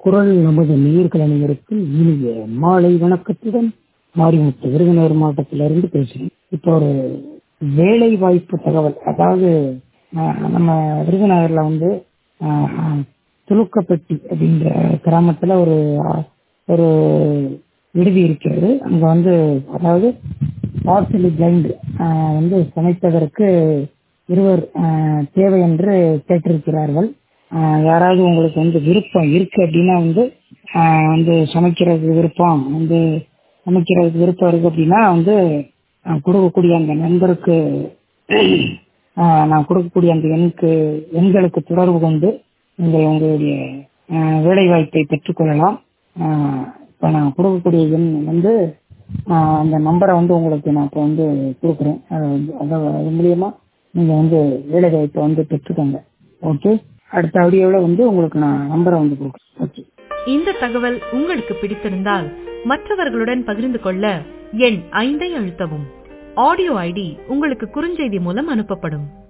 குரல் நமது நேர்கள் அனைவருக்கும் இனிய மாலை வணக்கத்துடன் மாரிமுத்து விருதுநகர் மாவட்டத்திலிருந்து பேசுகிறேன் இப்போ ஒரு வேலை வாய்ப்பு தகவல் அதாவது அஹ், நம்ம விருதுநகர்ல வந்து அஹ், துலுக்கப்பட்டி அப்படின்ற கிராமத்துல ஒரு அஹ், ஒரு விடுதி இருக்கிறது அங்க வந்து அதாவது பார்சலி பிளைண்ட் வந்து சமைப்பதற்கு இருவர் அஹ், தேவை என்று கேட்டிருக்கிறார்கள் அஹ், யாராவது உங்களுக்கு வந்து விருப்பம் இருக்கு அப்படின்னா வந்து அஹ், வந்து சமைக்கிறதுக்கு விருப்பம் வந்து சமைக்கிறதுக்கு விருப்பம் இருக்கு அப்படின்னா வந்து அஹ், கொடுக்கக்கூடிய அந்த நண்பருக்கு அஹ், நான் கொடுக்கக்கூடிய அந்த எண்ணுக்கு எண்களுக்கு தொடர்பு கொண்டு நீங்கள் உங்களுடைய அஹ், வேலை வாய்ப்பை பெற்றுக்கொள்ளலாம் அஹ், இப்ப நான் கொடுக்கக்கூடிய எண் வந்து அஹ், அந்த நம்பரை வந்து உங்களுக்கு நான் இப்போ வந்து கொடுக்குறேன் அது வந்து அது அது மூலியமா நீங்க வந்து வேலை வாய்ப்பை வந்து பெற்றுக்கோங்க ஓகே அடுத்த ஆடியோவில் வந்து உங்களுக்கு நான் நம்பரை வந்து கொடுக்குறேன் ஓகே இந்த தகவல் உங்களுக்கு பிடித்திருந்தால் மற்றவர்களுடன் பகிர்ந்து கொள்ள எண் ஐந்தை அழுத்தவும் ஆடியோ ஐடி உங்களுக்கு குறுஞ்செய்தி மூலம் அனுப்பப்படும்